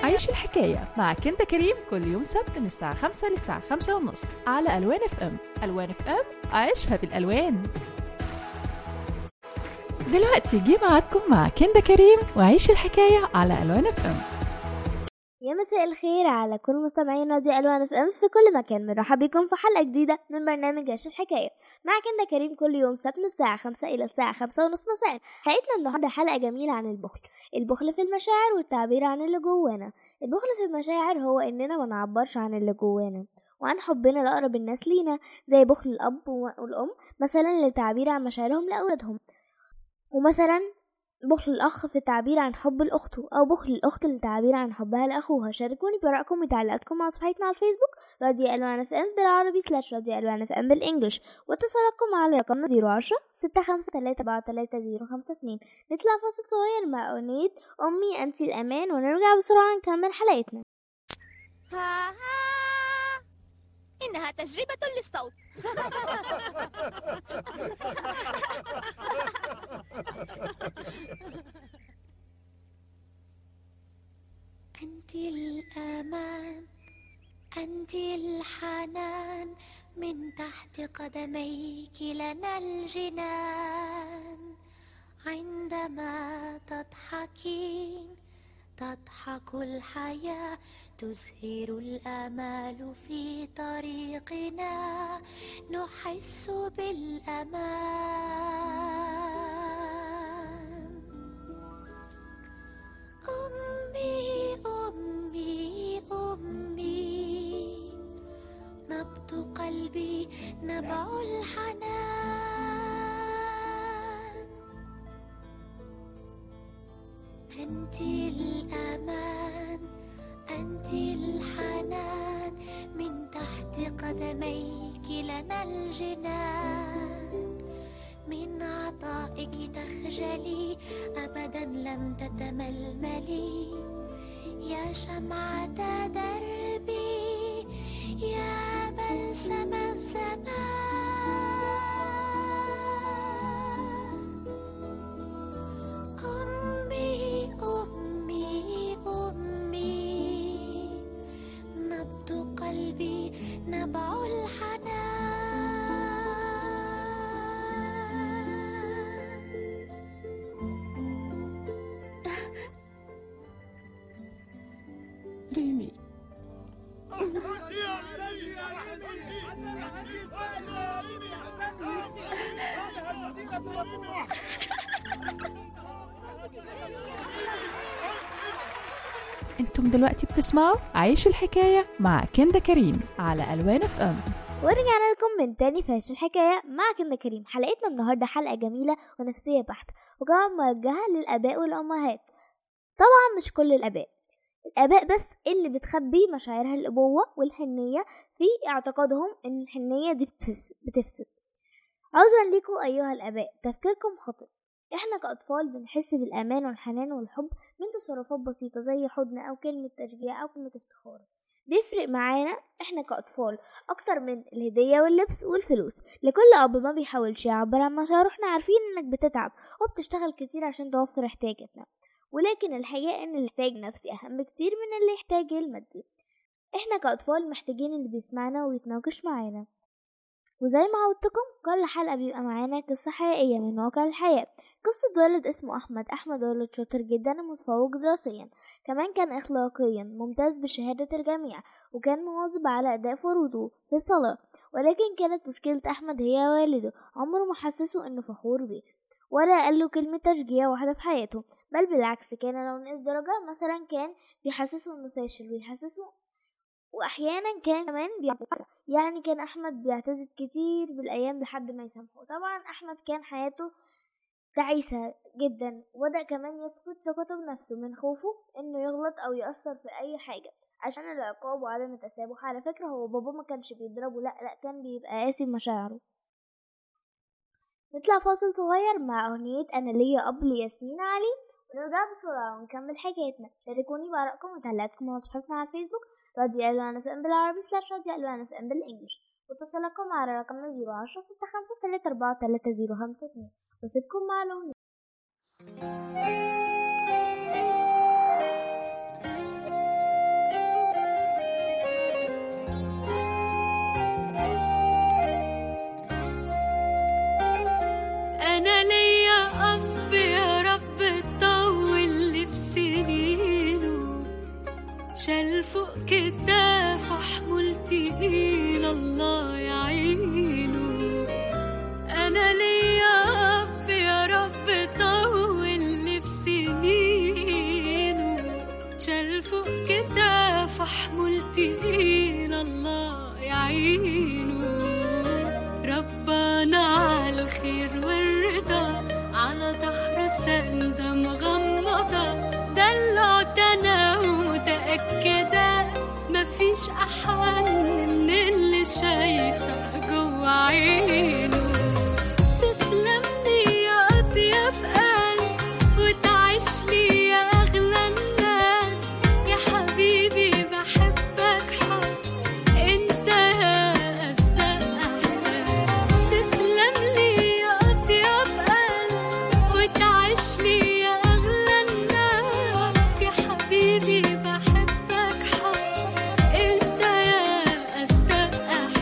عيش الحكاية مع كندا كريم كل يوم سبت من الساعة 5 للساعة 5 ونص على ألوان اف ام ألوان اف ام عيشها بالألوان دلوقتي جه ميعادكم مع كندا كريم وعيش الحكاية على ألوان اف ام يا مساء الخير على كل مستمعين راديو الوان اف ام في كل مكان بنرحب بكم في حلقه جديده من برنامج عيش الحكايه معك انت كريم كل يوم سبت من الساعه خمسة الى الساعه خمسة ونص مساء حلقتنا النهارده حلقه جميله عن البخل البخل في المشاعر والتعبير عن اللي جوانا البخل في المشاعر هو اننا ما نعبرش عن اللي جوانا وعن حبنا لأقرب الناس لينا زي بخل الأب والأم مثلا للتعبير عن مشاعرهم لأولادهم ومثلا بخل الأخ في التعبير عن حب لأخته أو بخل الأخت للتعبير عن حبها لأخوها شاركوني برأيكم وتعليقاتكم على صفحتنا على الفيسبوك راديو ألوان اف ام بالعربي سلاش راديو ألوان اف ام بالإنجلش واتصالاتكم على رقم زيرو عشرة ستة خمسة تلاتة أربعة تلاتة زيرو خمسة اتنين نطلع فاصل صغير مع أغنية أمي أنتي الأمان ونرجع بسرعة نكمل حلقتنا ها ها إنها تجربة للصوت أنت الأمان أنت الحنان من تحت قدميك لنا الجنان عندما تضحكين تضحك الحياة تزهر الآمال في طريقنا نحس بالأمان أمي أمي أمي نبض قلبي نبع الحنان أنت الأمان أنت الحنان من تحت قدميك لنا الجنان من عطائك تخجلي أبدا لم تتململي يا شمعة دربي يا بلسم الزمان أمي أمي أمي نبض قلبي نبع الحنان ريمي انتم دلوقتي بتسمعوا عيش الحكاية مع كندا كريم على ألوان اف ام ورجعنا لكم من تاني في عيش الحكاية مع كنا كريم حلقتنا النهاردة حلقة جميلة ونفسية بحتة وكمان موجهة للآباء والأمهات طبعا مش كل الآباء الآباء بس اللي بتخبي مشاعرها الأبوة والحنية في اعتقادهم إن الحنية دي بتفس- بتفسد عذرا ليكم أيها الآباء تفكيركم خطأ احنا كأطفال بنحس بالأمان والحنان والحب من تصرفات بسيطة زي حضن أو كلمة تشجيع أو كلمة افتخار بيفرق معانا احنا كأطفال أكتر من الهدية واللبس والفلوس لكل أب ما بيحاولش يعبر عن مشاعره احنا عارفين إنك بتتعب وبتشتغل كتير عشان توفر احتياجاتنا ولكن الحقيقة إن الاحتياج نفسي أهم بكتير من الاحتياج المادي احنا كأطفال محتاجين اللي بيسمعنا ويتناقش معانا وزي ما عودتكم كل حلقة بيبقى معانا قصة حقيقية من واقع الحياة قصة ولد اسمه أحمد أحمد ولد شاطر جدا ومتفوق دراسيا كمان كان أخلاقيا ممتاز بشهادة الجميع وكان مواظب على أداء فروضه في الصلاة ولكن كانت مشكلة أحمد هي والده عمره ما حسسه إنه فخور بيه ولا قال له كلمة تشجيع واحدة في حياته بل بالعكس كان لو نقص درجة مثلا كان بيحسسه إنه فاشل ويحسسه وأحيانا كان كمان بيعتذر يعني كان أحمد بيعتذر كتير بالأيام لحد ما يسامحه طبعا أحمد كان حياته تعيسة جدا وبدأ كمان يفقد ثقته بنفسه من خوفه إنه يغلط أو يأثر في أي حاجة عشان العقاب وعدم التسامح على فكرة هو بابا ما كانش بيضربه لأ لأ كان بيبقى قاسي بمشاعره نطلع فاصل صغير مع أغنية أنا ليا أب لياسمين علي ونرجع بسرعة ونكمل حكايتنا شاركوني بآرائكم وتعليقاتكم على صفحتنا على الفيسبوك راديو ألوان اف ام بالعربي سلاش راديو ألوان اف ام بالإنجلش واتصالكم على رقمنا زيرو عشرة ستة خمسة تلاتة أربعة تلاتة زيرو خمسة اتنين وسيبكم مع الأغنية شال فوق كتافه حمول تقيل الله يعينه أنا ليا أب يا رب طول لي في سنينه شال فوق كتافه حمول تقيل الله يعينه ربنا على الخير والرضا على ظهر سندة مغمضة دلعت أنا ومتأكدة مفيش أحن من اللي شايفة جوا عينه تسلم لي يا أطيب قلب وتعيش لي يا أغلى الناس يا حبيبي بحبك حب انت يا أصدق إحساس تسلم لي يا أطيب قلب وتعيش لي يا أغلى الناس يا حبيبي بحبك حب انت يا أصدق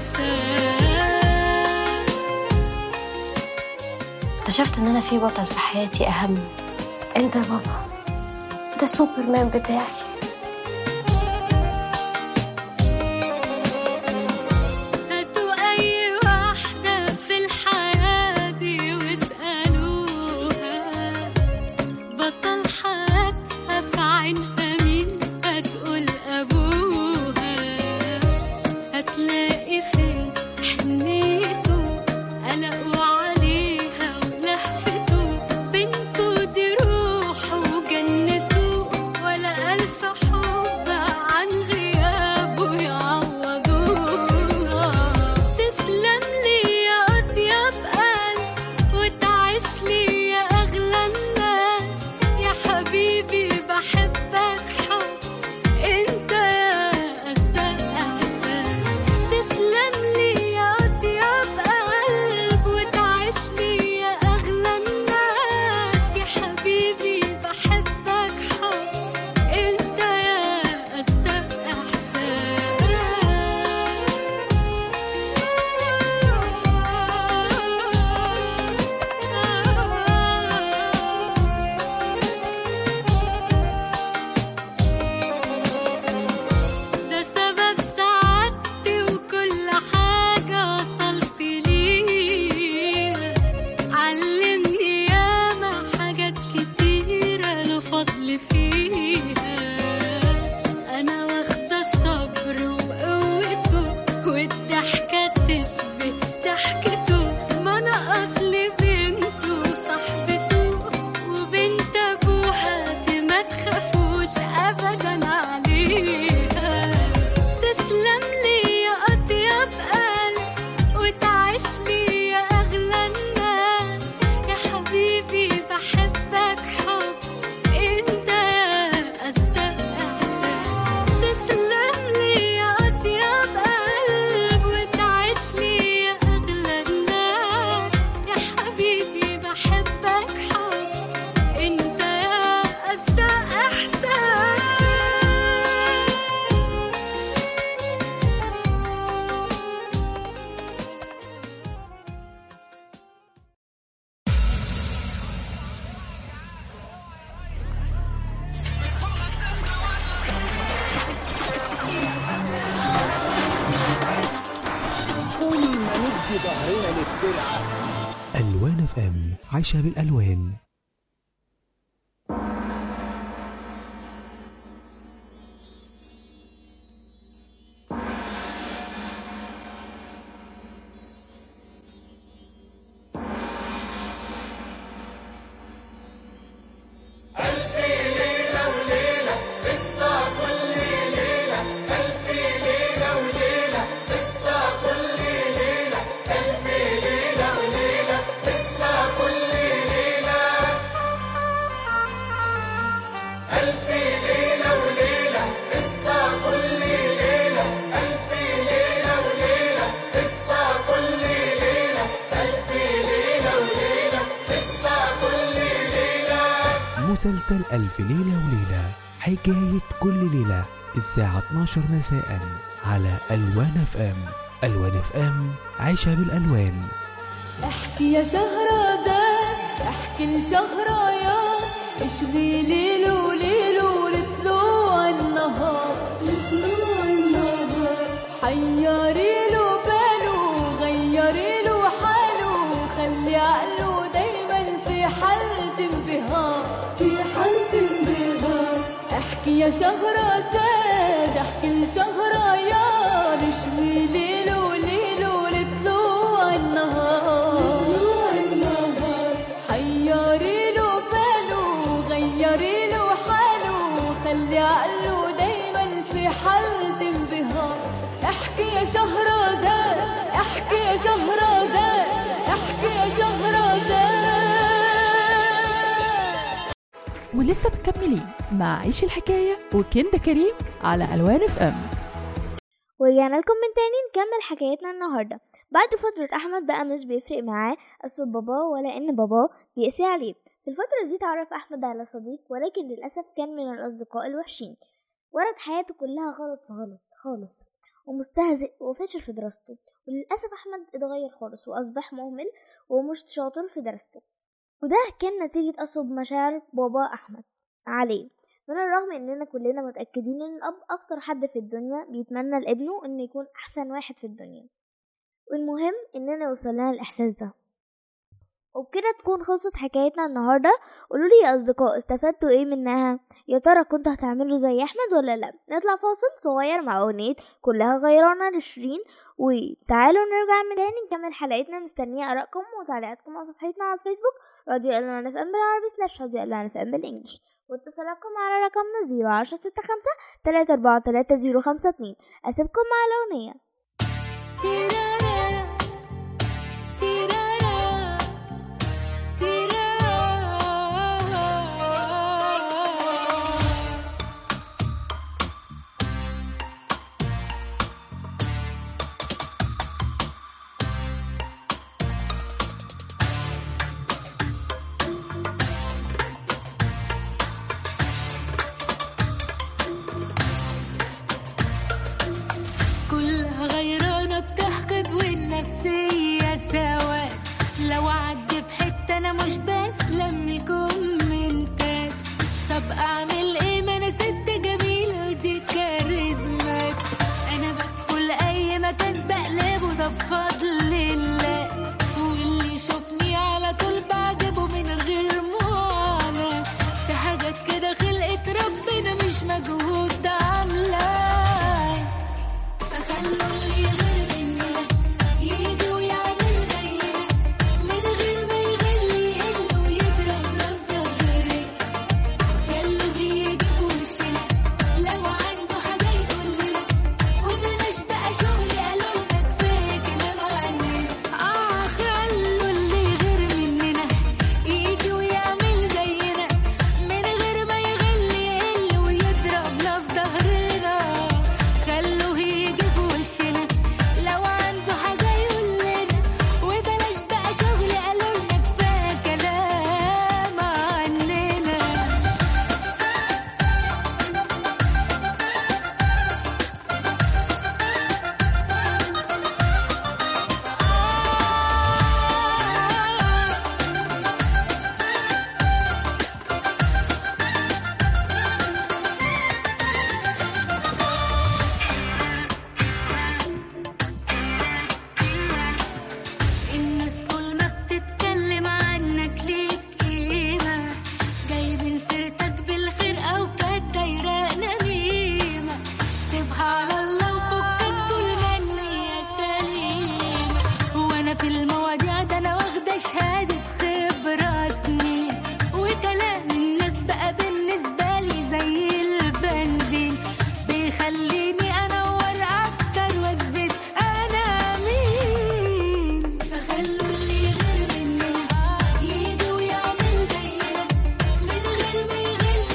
إحساس اكتشفت ان انا في بطل في حياتي اهم انت يا بابا انت السوبرمان بتاعي هاتوا أي واحدة في الحياة دي واسألوها بطل حياتها في عينها مين هتقول أبوها هتلاقي فين حنيته قلقوا عليها ولهفته بنته دي روحه وجنته ولا ألف حب عن غيابه يعوضوها تسلم لي يا أطيب قلب وتعيش لي يا أغلى الناس يا حبيبي بحبك حب انت يا أصدق إحساس تسلم لي يا أطيب قلب وتعيش لي يا أغلى الناس يا حبيبي بحبك حب انت يا أصدق ده سبب سعادتي وكل حاجة وصلت ليها علمني ياما حاجات كتيرة له فضل فيها أنا واخدة الصبر وقوته والضحكة تشبه ضحكته ما أنا أصلي بنته وصاحبته وبنت أبوها دي ما تخافوش أبدا عليها تسلم لي يا أطيب قلب وتعيش لي يا أغلى الناس يا حبيبي بحبك حب انت يا أصدق إحساس تسلم لي يا أطيب قلب وتعيش لي يا أغلى الناس يا حبيبي بحبك حب انت يا أصدق إحساس ألوان اف ام عايشة بالألوان مسلسل ألف ليلة وليلة حكاية كل ليلة الساعة 12 مساء على ألوان اف ام ألوان اف ام عيشها بالألوان احكي يا شهرزاد احكي لشهريار اشغي ليل وليل ولطلوع النهار حيري له باله غيري له حاله خلي عقله دايما في حالة انبهار في حالة انبهار احكي يا شهرزاد احكي لشهريار اشوي ليله ليله لطلوع النهار حيري له باله غيري له حاله خلي عقله دايما في حالة انبهار احكي يا شهرزاد احكي يا شهرزاد احكي يا شهرزاد ولسه مكملين مع عيش الحكاية وكندا كريم على ألوان اف ام ورجعنا لكم من تاني نكمل حكايتنا النهاردة بعد فترة أحمد بقى مش بيفرق معاه أصل باباه ولا إن باباه بيقسي عليه في الفترة دي تعرف أحمد على صديق ولكن للأسف كان من الأصدقاء الوحشين ورد حياته كلها غلط في غلط خالص ومستهزئ وفاشل في دراسته وللأسف أحمد اتغير خالص وأصبح مهمل ومش شاطر في دراسته وده كان نتيجة أصب مشاعر بابا أحمد عليه من الرغم اننا كلنا متأكدين ان الأب أكتر حد في الدنيا بيتمنى لابنه انه يكون أحسن واحد في الدنيا والمهم اننا وصلنا للإحساس ده وبكده تكون خلصت حكايتنا النهاردة قولولي يا أصدقاء استفدتوا ايه منها يا ترى كنتوا هتعملوا زي أحمد ولا لأ نطلع فاصل صغير مع أغنية كلها غيرانة لشيرين وتعالوا نرجع من تاني نكمل حلقتنا مستنية آرائكم وتعليقاتكم على صفحتنا على الفيسبوك راديو ألوان اف ام بالعربي سلاش راديو ألوان اف ام بالإنجلش واتصالاتكم على رقمنا زيرو عشرة ستة خمسة تلاتة أربعة تلاتة زيرو خمسة اتنين أسيبكم مع الأغنية تيرارا تيرارا تيرارا كلها غيرانة بتحقد والنفسية سوا لو عدي بحتة أنا مش بسلم الكومنتات طب أعمل إيه ما أنا ست جميلة ودي كاريزمات أنا بدخل أي مكان بقلبه ده بفضل الله واللي يشوفني على طول بعجبه من غير معاناة في حاجات كده خلقت ربنا مش مجهود عاملاه فخلوا اللي غير مننا يجي ويعمل زينا من غير ما يغلي يقل ويضربنا في ظهرنا خلوا يجي في وشنا لو عنده حاجة يقول لنا وبلاش بقى شغل قالوا لنا كفاية كلام عننا اه خلوا اللي غير مننا يجي ويعمل زينا من غير ما يغلي يقل ويضربنا في ظهرنا خلوه يجي في وشنا لو عنده حاجة يقول لنا وبلاش بقى شغل قالوا لنا كفاية كلام عننا الناس طول ما بتتكلم عنك ليك قيمة جايبين سيرتك بالخير أو كانت دايرة نميمة سيبها على الله وفكك طول ما النية سليمة وأنا في المواضيع ده أنا واخدة شهادة خبرة سنين وكلام الناس بقى بالنسبة لي زي البنزين بيخليني أنور أكتر وأثبت أنا مين فخلوا اللي غير مننا يجي ويعمل زينا من غير ما يغل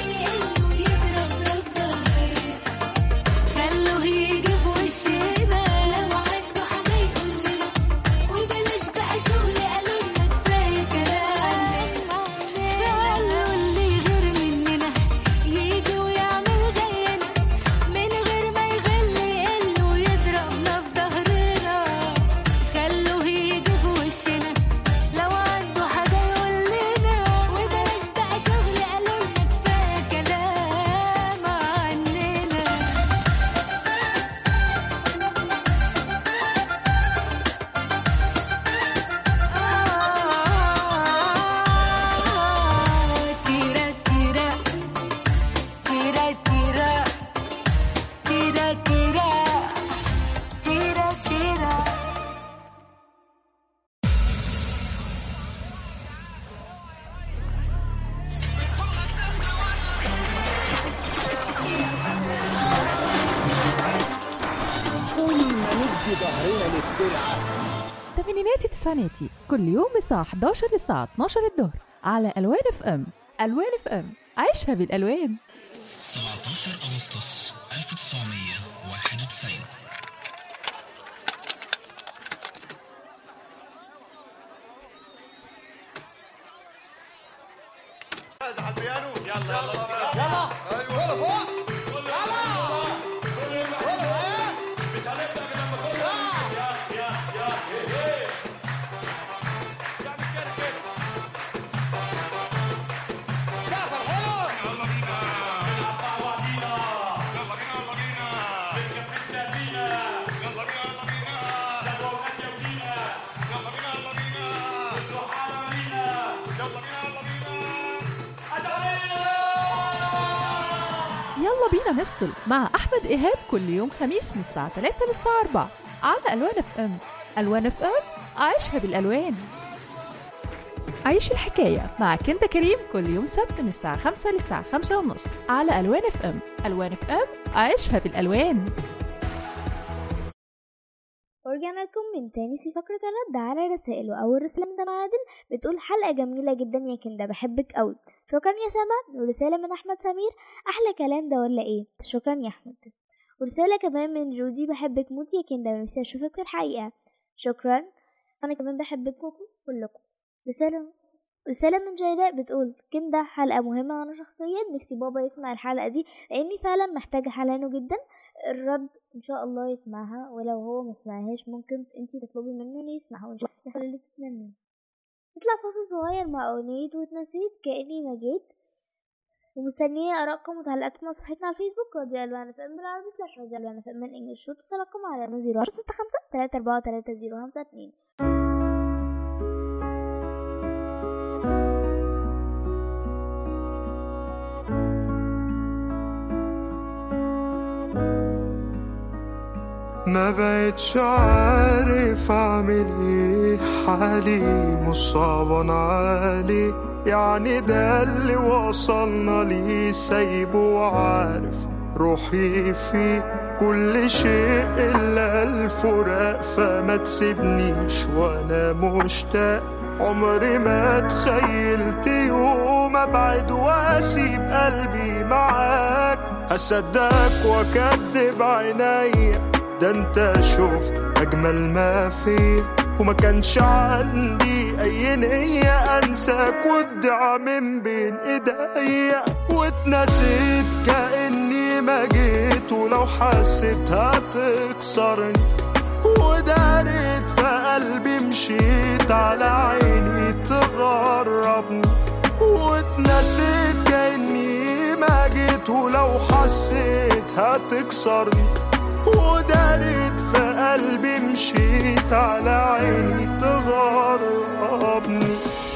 تمانيناتي تسعيناتي كل يوم الساعة 11 للساعة 12 الظهر على ألوان اف ام ألوان اف ام عيشها بالألوان 17 أغسطس 1991 يلا بينا نفصل مع أحمد إيهاب كل يوم خميس من الساعة 3 للساعة 4 على ألوان اف ام ألوان اف ام عيشها بالألوان عيش الحكاية مع كندا كريم كل يوم سبت من الساعة 5 للساعة 5 ونص على ألوان اف ام ألوان اف ام عيشها بالألوان ورجعنا لكم من تاني في فقرة الرد على رسائل وأول رسالة من دنا عادل بتقول حلقة جميلة جدا يا كندا بحبك قوي شكرا يا سما ورسالة من أحمد سمير أحلى كلام ده ولا إيه شكرا يا أحمد ورسالة كمان من جودي بحبك موت يا كندا نفسي أشوفك في الحقيقة شكرا أنا كمان بحبكم كلكم رسالة رسالة من جيلاء بتقول كندا حلقة مهمة أنا شخصيا نفسي بابا يسمع الحلقة دي لأني فعلا محتاجة حلانه جدا الرد ان شاء الله يسمعها ولو هو ما سمعهاش ممكن انتي تطلبي منه انه يسمعها وان شاء الله يحصل اللي تتمنيه نطلع فاصل صغير مع اغنية واتنسيت كأني ما جيت ومستنية آرائكم وتعليقاتكم على صفحتنا على الفيسبوك راديو ألوان اف ام بالعربي سلاش راديو ألوان اف ام من انجلش واتصالكم على زيرو ستة خمسة تلاتة أربعة تلاتة زيرو خمسة اتنين ما بقتش عارف اعمل ايه حالي مش صعبان علي يعني ده اللي وصلنا ليه سايبه وعارف روحي فيه كل شيء الا الفراق فما تسيبنيش وانا مشتاق عمري ما تخيلت يوم ابعد واسيب قلبي معاك هصدقك واكدب عينيا ده انت شفت اجمل ما فيه وما كانش عندي اي نية انساك وادعى من بين ايديا واتنسيت كاني ما جيت ولو حسيت هتكسرني ودارت في قلبي مشيت على عيني تغربني واتنسيت كاني ما جيت ولو حسيت هتكسرني ودارت في قلبي مشيت على عيني تغربني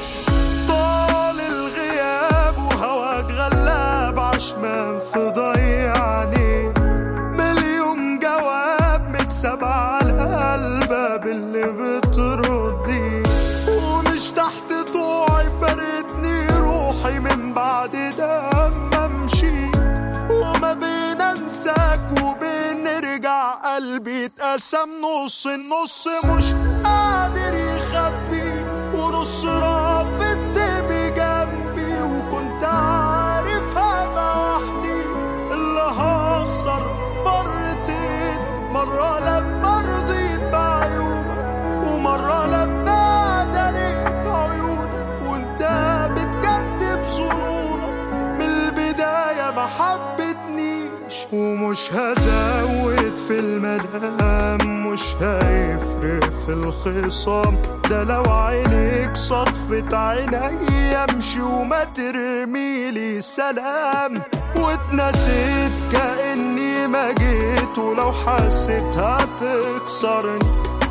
طال الغياب وهواك غلاب عشمان في ضيعني مليون جواب متساب على الباب اللي بتردي ومش تحت طوعي فردني روحي من بعد ده ما امشي وما بين انساك وبين نرجع قلبي اتقسم نص النص مش قادر يخبي ونص رافضت بجنبي وكنت عارف هبقى وحدي اللي هخسر مرتين مرة لما رضيت بعيوبك ومرة لما دريت عيونك وانت بتكذب ظنونك من البداية ما حبتنيش ومش هزود في المدام مش هيفرق في الخصام ده لو عينيك صدفت عيني امشي وما ترميلي سلام واتنسيت كأني ما جيت ولو حسيت هتكسرني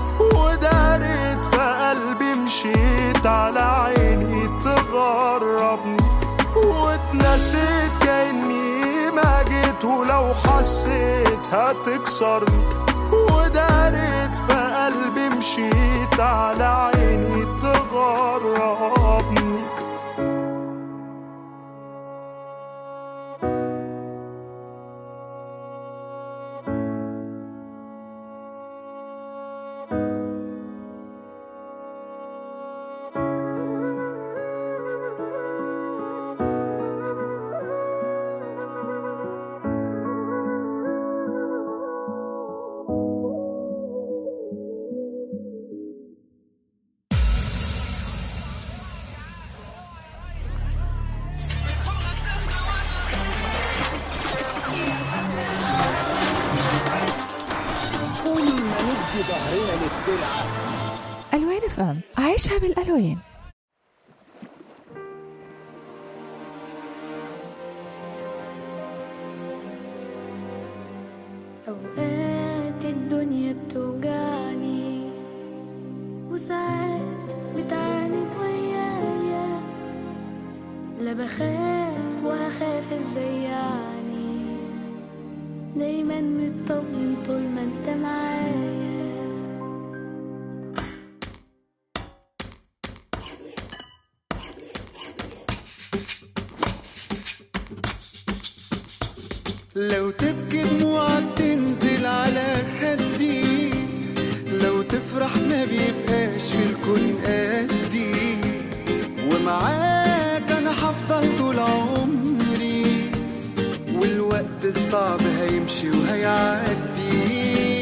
ودارت في قلبي مشيت على عيني تغربني واتنسيت كأني ما جيت ولو حسيت هتكسرني ودارت في قلبي مشيت على عيني تغربني ندي ظهرنا للسلعة ألوان اف ام عيشها بالألوان أوقات الدنيا بتوجعني وساعات بتعاند ويايا لا بخاف وهخاف ازاي يعني دايما مطمن طول ما انت معايا لو تبكي دموعك تنزل على خدي لو تفرح ما بيبقاش في الكون قدي ومعاك انا هفضل طول عمري والوقت الصعب هيمشي وهيعدي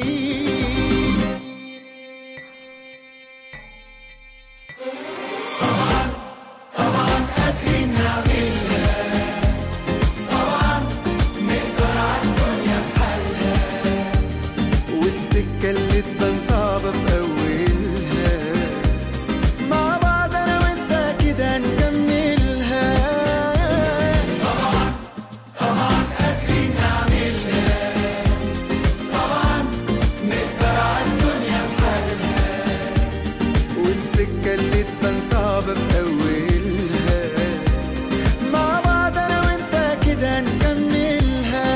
طبعا قادرين نعملها طبعا نقدر عالدنيا بحالها والسكة اللي تبان صعبة في أولها مع بعض أنا وأنت كده نكملها طبعا طبعا قادرين نعملها طبعا نقدر عالدنيا بحالها والسكة اللي تبان صعبة في أولها مع بعض أنا وأنت كده نكملها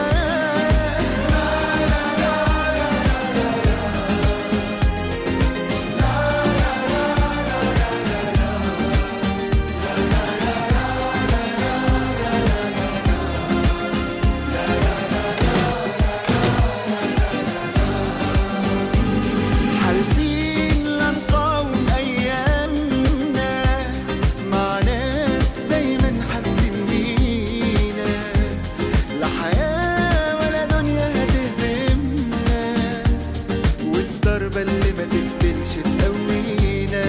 حالفين لا نقاوم أيامنا مع ناس دايما حاسين بينا لا حياة ولا دنيا هتهزمنا والضربة اللي ما تقتلش تقوينا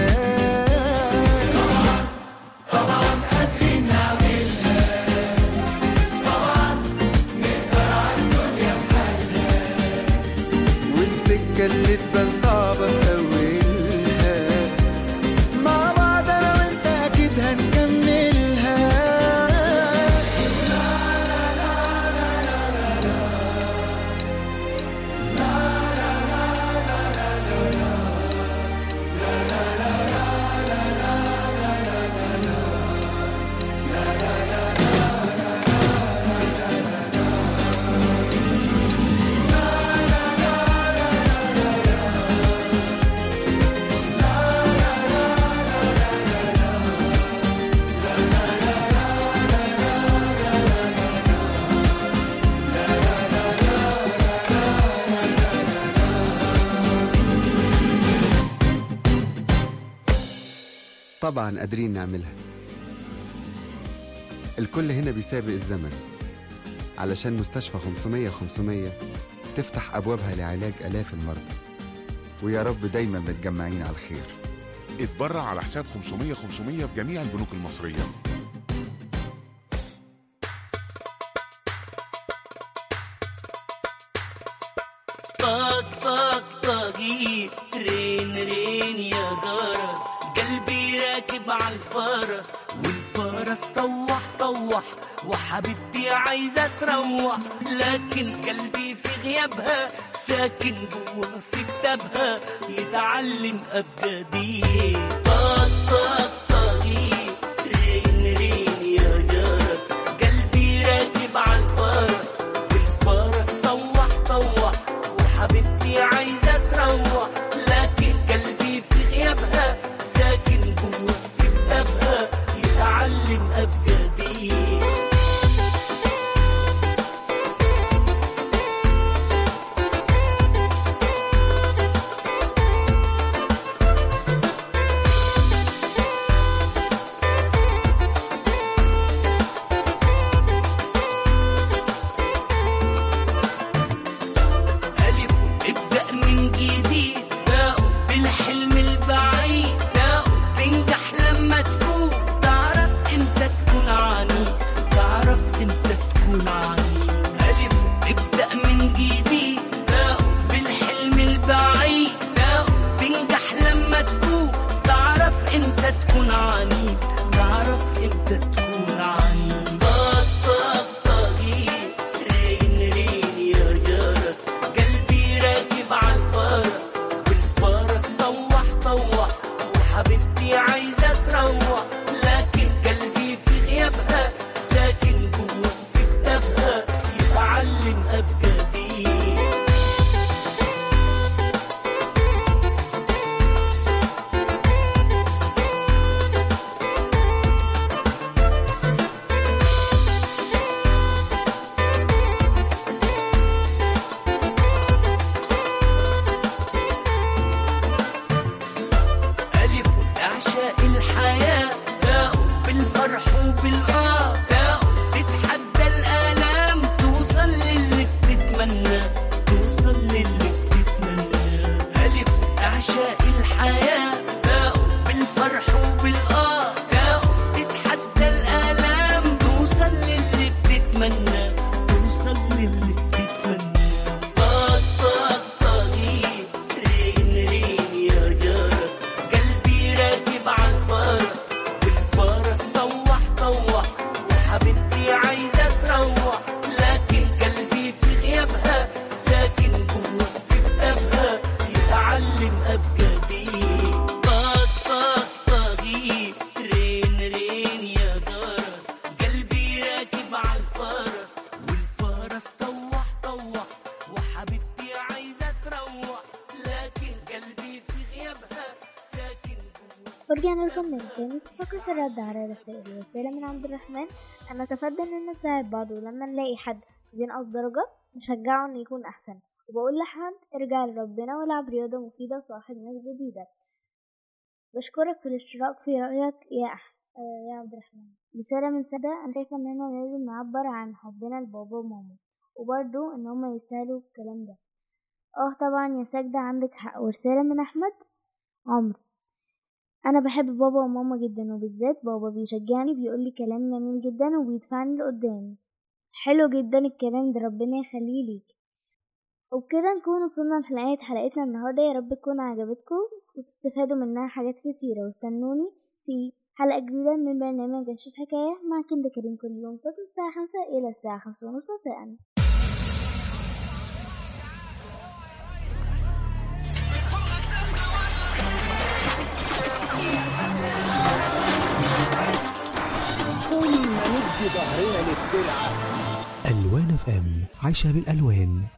طبعا طبعا قادرين نعملها طبعا نقدر عالدنيا بحالها والسكة اللي تبان صعبة في أولها مع بعض أنا وأنت أكيد هنكملها طبعا قادرين نعملها الكل هنا بيسابق الزمن علشان مستشفى 500 500 تفتح أبوابها لعلاج آلاف المرضى ويا رب دايما متجمعين على الخير اتبرع على حساب 500 500 في جميع البنوك المصرية طق طق طقي رين رين يا جرس قلبي راكب على الفرس والفرس طوح طوح وحبيبتي عايزة تروح لكن قلبي في غيابها ساكن جوا في كتابها يتعلم أبجدي طق طق طقي رين رين يا جرس قلبي راكب على الفرس والفرس طوح طوح وحبيبتي عايزة تروح لكن قلبي في غيابها ساكن جوا في كتابها يتعلم أبجدي ألف ابدأ من جديد تاء بالحلم البعيد تاء تنجح لما تكون تعرف انت تكون عنيد تعرف انت تكون عنيد ألف ابدأ من جديد تاء بالحلم البعيد ورجعنا لكم من تاني في فقرة الرد على الرسائل رسالة من عبد الرحمن أنا أتفضل إننا نساعد بعض ولما نلاقي حد بينقص درجة نشجعه إنه يكون أحسن وبقول لحد ارجع لربنا والعب رياضة مفيدة وصاحب ناس جديدة بشكرك في الاشتراك في رأيك يا أح... آه يا عبد الرحمن رسالة من سادة أنا شايفة إننا لازم نعبر عن حبنا لبابا وماما وبرضه إن هما يستاهلوا الكلام ده اه طبعا يا ساجدة عندك حق ورسالة من أحمد عمرو أنا بحب بابا وماما جدا وبالذات بابا بيشجعني بيقولي كلام جميل جدا وبيدفعني لقدام حلو جدا الكلام ده ربنا يخليه ليك وبكده نكون وصلنا لنهاية حلقتنا النهاردة يا رب تكون عجبتكم وتستفادوا منها حاجات كتيرة واستنوني في حلقة جديدة من برنامج عيش الحكاية مع كنت كريم كل يوم من الساعة خمسة إلى الساعة خمسة ونص مساءً كل ما ندي ظهرنا للسلعة ألوان اف ام عايشة بالألوان